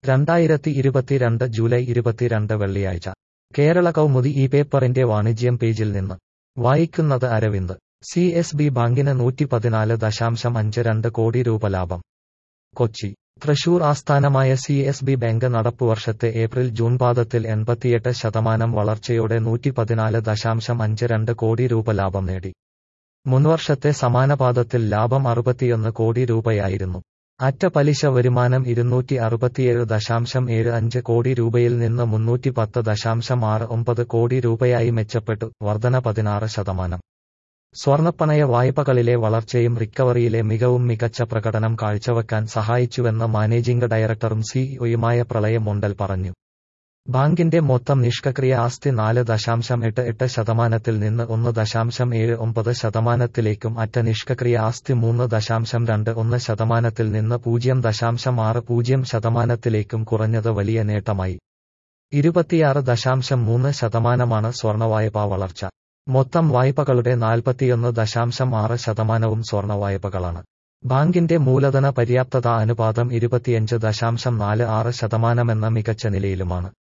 രണ്ടായിരത്തി ഇരുപത്തിരണ്ട് ജൂലൈ ഇരുപത്തിരണ്ട് വെള്ളിയാഴ്ച കേരള കൗമുദി ഈ പേപ്പറിന്റെ വാണിജ്യം പേജിൽ നിന്ന് വായിക്കുന്നത് അരവിന്ദ് സി എസ് ബി ബാങ്കിന് നൂറ്റി പതിനാല് ദശാംശം അഞ്ച് രണ്ട് കോടി രൂപ ലാഭം കൊച്ചി തൃശൂർ ആസ്ഥാനമായ സി എസ് ബി ബാങ്ക് നടപ്പുവർഷത്തെ ഏപ്രിൽ ജൂൺ പാദത്തിൽ എൺപത്തിയെട്ട് ശതമാനം വളർച്ചയോടെ നൂറ്റി പതിനാല് ദശാംശം അഞ്ച് രണ്ട് കോടി രൂപ ലാഭം നേടി മുൻവർഷത്തെ സമാന പാദത്തിൽ ലാഭം അറുപത്തിയൊന്ന് കോടി രൂപയായിരുന്നു അറ്റ പലിശ വരുമാനം ഇരുന്നൂറ്റി അറുപത്തിയേഴ് ദശാംശം ഏഴ് അഞ്ച് കോടി രൂപയിൽ നിന്ന് മുന്നൂറ്റി പത്ത് ദശാംശം ആറ് ഒമ്പത് കോടി രൂപയായി മെച്ചപ്പെട്ടു വർധന പതിനാറ് ശതമാനം സ്വർണ്ണപ്പണയ വായ്പകളിലെ വളർച്ചയും റിക്കവറിയിലെ മികവും മികച്ച പ്രകടനം കാഴ്ചവെക്കാൻ സഹായിച്ചുവെന്ന് മാനേജിംഗ് ഡയറക്ടറും സിഇഒയുമായ പ്രളയ മൊണ്ടൽ പറഞ്ഞു ബാങ്കിന്റെ മൊത്തം നിഷ്ക്രിയ ആസ്തി നാല് ദശാംശം എട്ട് എട്ട് ശതമാനത്തിൽ നിന്ന് ഒന്ന് ദശാംശം ഏഴ് ഒമ്പത് ശതമാനത്തിലേക്കും അറ്റ നിഷ്ക്രിയ ആസ്തി മൂന്ന് ദശാംശം രണ്ട് ഒന്ന് ശതമാനത്തിൽ നിന്ന് പൂജ്യം ദശാംശം ആറ് പൂജ്യം ശതമാനത്തിലേക്കും കുറഞ്ഞത് വലിയ നേട്ടമായി ഇരുപത്തിയാറ് ദശാംശം മൂന്ന് ശതമാനമാണ് സ്വർണവായ്പാ വളർച്ച മൊത്തം വായ്പകളുടെ നാൽപ്പത്തിയൊന്ന് ദശാംശം ആറ് ശതമാനവും സ്വർണ വായ്പകളാണ് ബാങ്കിന്റെ മൂലധന പര്യാപ്തതാ അനുപാതം ഇരുപത്തിയഞ്ച് ദശാംശം നാല് ആറ് ശതമാനമെന്ന മികച്ച നിലയിലുമാണ്